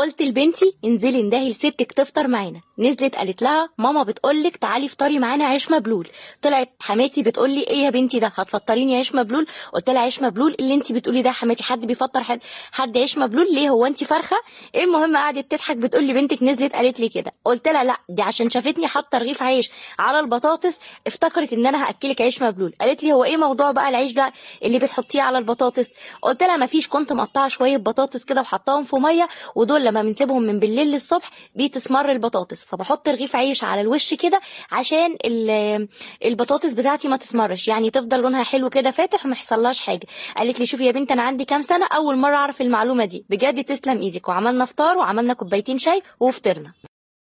قلت لبنتي انزلي اندهي لستك تفطر معانا نزلت قالت لها ماما بتقولك تعالي افطري معانا عيش مبلول طلعت حماتي بتقول لي ايه يا بنتي ده هتفطريني عيش مبلول قلت لها عيش مبلول اللي انت بتقولي ده يا حماتي حد بيفطر حد حد عيش مبلول ليه هو انت فرخه المهم قعدت تضحك بتقول لي بنتك نزلت قالت لي كده قلت لها لا دي عشان شافتني حاطه رغيف عيش على البطاطس افتكرت ان انا هاكلك عيش مبلول قالت لي هو ايه موضوع بقى العيش ده اللي بتحطيه على البطاطس قلت لها مفيش كنت مقطعه شويه بطاطس كده وحطاهم في ميه ودول لما بنسيبهم من بالليل للصبح بتسمر البطاطس فبحط رغيف عيش على الوش كده عشان ال- البطاطس بتاعتي ما تسمرش يعني تفضل لونها حلو كده فاتح وما يحصلهاش حاجه قالت لي شوفي يا بنت انا عندي كام سنه اول مره اعرف المعلومه دي بجد تسلم ايدك وعملنا فطار وعملنا كوبايتين شاي وفطرنا